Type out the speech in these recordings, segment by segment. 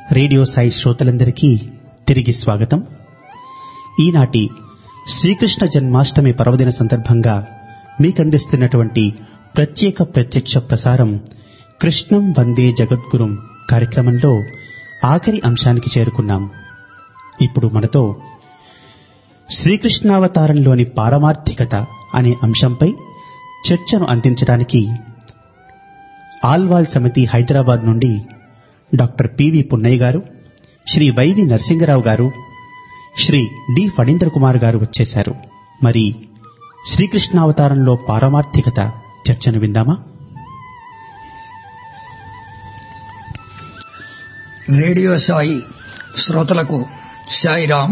radio Sai శ్రోతలందరికీ తిరిగి స్వాగతం ఈనాటి శ్రీకృష్ణ జన్మాష్టమి పర్వదిన సందర్భంగా మీకందిస్తున్నటువంటి ప్రత్యేక ప్రత్యక్ష ప్రసారం కృష్ణం వందే జగద్గురుం కార్యక్రమంలో ఆఖరి అంశానికి చేరుకున్నాం ఇప్పుడు మనతో శ్రీకృష్ణావతారంలోని పారమార్థికత అనే అంశంపై చర్చను అందించడానికి ఆల్వాల్ సమితి హైదరాబాద్ నుండి డాక్టర్ పివి పున్నయ్య గారు శ్రీ వైవి నరసింగరావు గారు శ్రీ డి ఫణీంద్ర కుమార్ గారు వచ్చేశారు మరి శ్రీకృష్ణావతారంలో పారమార్థికత చర్చను విందామా రేడియో సాయి శ్రోతలకు సాయిరాం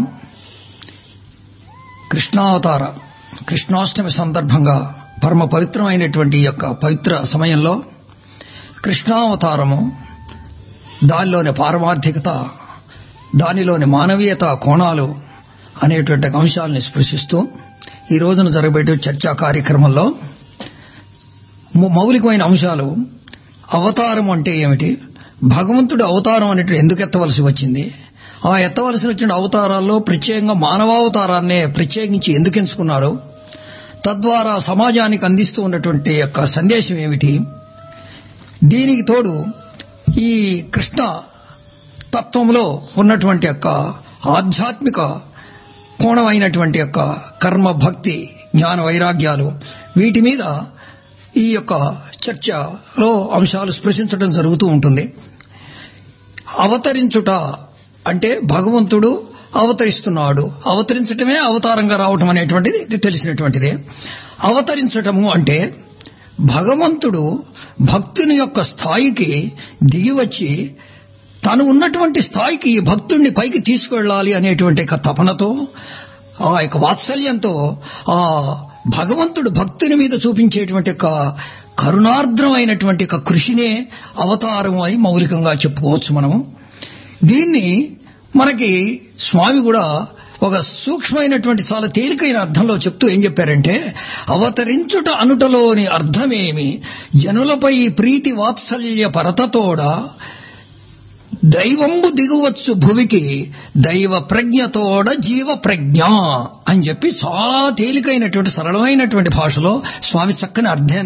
కృష్ణావతార కృష్ణాష్టమి సందర్భంగా పరమ పవిత్రమైనటువంటి ఈ యొక్క పవిత్ర సమయంలో కృష్ణావతారము దానిలోని పారమార్థికత దానిలోని మానవీయత కోణాలు అనేటువంటి అంశాలని స్పృశిస్తూ ఈ రోజున జరగబెట్టే చర్చా కార్యక్రమంలో ము- మౌలికమైన అంశాలు అవతారం అంటే ఏమిటి భగవంతుడు అవతారం అనేటువంటి ఎందుకు ఎత్తవలసి వచ్చింది ఆ ఎత్తవలసి వచ్చిన అవతారాల్లో ప్రత్యేకంగా మానవావతారాన్నే ప్రత్యేకించి ఎందుకు ఎంచుకున్నారు తద్వారా సమాజానికి అందిస్తూ ఉన్నటువంటి యొక్క సందేశం ఏమిటి దీనికి తోడు ఈ కృష్ణ తత్వంలో ఉన్నటువంటి యొక్క ఆధ్యాత్మిక కోణమైనటువంటి యొక్క కర్మ భక్తి జ్ఞాన వైరాగ్యాలు వీటి మీద ఈ యొక్క చర్చలో అంశాలు స్పృశించడం జరుగుతూ ఉంటుంది అవతరించుట అంటే భగవంతుడు అవతరిస్తున్నాడు అవతరించటమే అవతారంగా రావటం అనేటువంటిది ఇది తెలిసినటువంటిదే అవతరించటము అంటే భగవంతుడు భక్తుని యొక్క స్థాయికి దిగివచ్చి తను ఉన్నటువంటి స్థాయికి ఈ భక్తుడిని పైకి తీసుకెళ్ళాలి అనేటువంటి ఒక తపనతో ఆ యొక్క వాత్సల్యంతో ఆ భగవంతుడు భక్తుని మీద చూపించేటువంటి ఒక కరుణార్ద్రమైనటువంటి ఒక కృషినే అవతారం అని మౌలికంగా చెప్పుకోవచ్చు మనము దీన్ని మనకి స్వామి కూడా ఒక సూక్ష్మమైనటువంటి చాలా తేలికైన అర్థంలో చెప్తూ ఏం చెప్పారంటే అవతరించుట అనుటలోని అర్థమేమి జనులపై ప్రీతి వాత్సల్య పరతతోడ దైవంబు దిగువచ్చు భువికి దైవ ప్రజ్ఞతోడ జీవ ప్రజ్ఞ అని చెప్పి చాలా తేలికైనటువంటి సరళమైనటువంటి భాషలో స్వామి చక్కని అర్థం